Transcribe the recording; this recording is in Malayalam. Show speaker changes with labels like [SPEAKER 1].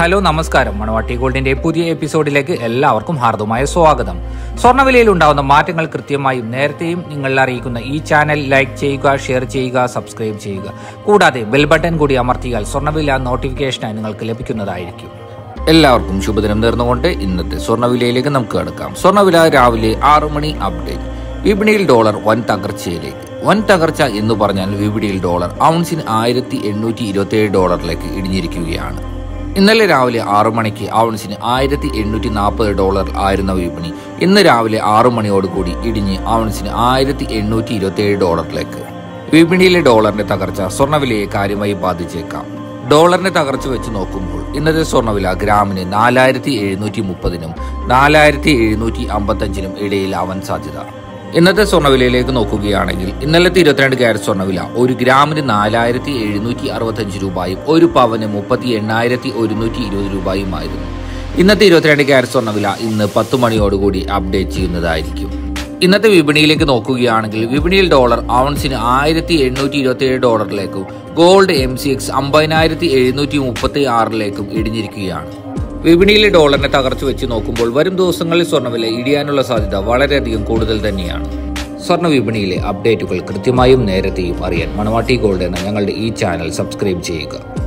[SPEAKER 1] ഹലോ നമസ്കാരം മണവാട്ടി ഗോൾഡിന്റെ പുതിയ എപ്പിസോഡിലേക്ക് എല്ലാവർക്കും ഹാർദമായ സ്വാഗതം സ്വർണ്ണവിലയിൽ ഉണ്ടാകുന്ന മാറ്റങ്ങൾ കൃത്യമായും നേരത്തെയും നിങ്ങൾ അറിയിക്കുന്ന ഈ ചാനൽ ലൈക്ക് ചെയ്യുക ഷെയർ ചെയ്യുക സബ്സ്ക്രൈബ് ചെയ്യുക കൂടാതെ ബെൽ ബട്ടൺ കൂടി അമർത്തിയാൽ സ്വർണ്ണവില നോട്ടിഫിക്കേഷനായി നിങ്ങൾക്ക് ലഭിക്കുന്നതായിരിക്കും എല്ലാവർക്കും ശുഭദിനം നേർന്നുകൊണ്ട് ഇന്നത്തെ സ്വർണ്ണവിലയിലേക്ക് നമുക്ക് കടക്കാം സ്വർണ്ണവില രാവിലെ ആറു മണി അപ്ഡേറ്റ് വിപണിയിൽ ഡോളർ വൻ തകർച്ചയിലേക്ക് വൻ തകർച്ച എന്ന് പറഞ്ഞാൽ വിപണിയിൽ ഡോളർ ഔൺസിന് ആയിരത്തി എണ്ണൂറ്റി ഇരുപത്തി ഏഴ് ഡോളറിലേക്ക് ഇടിഞ്ഞിരിക്കുകയാണ് ഇന്നലെ രാവിലെ ആറു മണിക്ക് ഔൺസിന് ആയിരത്തി എണ്ണൂറ്റി നാൽപ്പത് ഡോളർ ആയിരുന്ന വിപണി ഇന്ന് രാവിലെ ആറു മണിയോടുകൂടി ഇടിഞ്ഞ് ഔൺസിന് ആയിരത്തി എണ്ണൂറ്റി ഇരുപത്തി ഏഴ് ഡോളറിലേക്ക് വിപണിയിലെ ഡോളറിന്റെ തകർച്ച സ്വർണ്ണവിലയെ കാര്യമായി ബാധിച്ചേക്കാം ഡോളറിന്റെ തകർച്ച വെച്ച് നോക്കുമ്പോൾ ഇന്നത്തെ സ്വർണ്ണവില ഗ്രാമിന് നാലായിരത്തി എഴുന്നൂറ്റി മുപ്പതിനും നാലായിരത്തി എഴുന്നൂറ്റി അമ്പത്തഞ്ചിനും ഇടയിലാവാൻ സാധ്യത ഇന്നത്തെ സ്വർണ്ണവിലയിലേക്ക് നോക്കുകയാണെങ്കിൽ ഇന്നലത്തെ ഇരുപത്തിരണ്ട് ക്യാരറ്റ് സ്വർണ്ണവില ഒരു ഗ്രാമിന് നാലായിരത്തി എഴുന്നൂറ്റി അറുപത്തഞ്ച് രൂപയും ഒരു പവന് മുപ്പത്തി എണ്ണായിരത്തി ഒരുന്നൂറ്റി ഇരുപത് രൂപയുമായിരുന്നു ഇന്നത്തെ ഇരുപത്തിരണ്ട് ക്യാരറ്റ് സ്വർണ്ണവില ഇന്ന് പത്ത് മണിയോടുകൂടി അപ്ഡേറ്റ് ചെയ്യുന്നതായിരിക്കും ഇന്നത്തെ വിപണിയിലേക്ക് നോക്കുകയാണെങ്കിൽ വിപണിയിൽ ഡോളർ ഔൺസിന് ആയിരത്തി എണ്ണൂറ്റി ഇരുപത്തി ഏഴ് ഡോളറിലേക്കും ഗോൾഡ് എം സി എക്സ് അമ്പതിനായിരത്തി എഴുന്നൂറ്റി മുപ്പത്തി ആറിലേക്കും ഇടിഞ്ഞിരിക്കുകയാണ് വിപണിയിലെ ഡോളറിനെ തകർച്ച വെച്ച് നോക്കുമ്പോൾ വരും ദിവസങ്ങളിൽ സ്വർണ്ണവില ഇടിയാനുള്ള സാധ്യത വളരെയധികം കൂടുതൽ തന്നെയാണ് സ്വർണ്ണ വിപണിയിലെ അപ്ഡേറ്റുകൾ കൃത്യമായും നേരത്തെയും അറിയാൻ മണവാട്ടി ഗോൾഡ് എന്ന ഞങ്ങളുടെ ഈ ചാനൽ സബ്സ്ക്രൈബ് ചെയ്യുക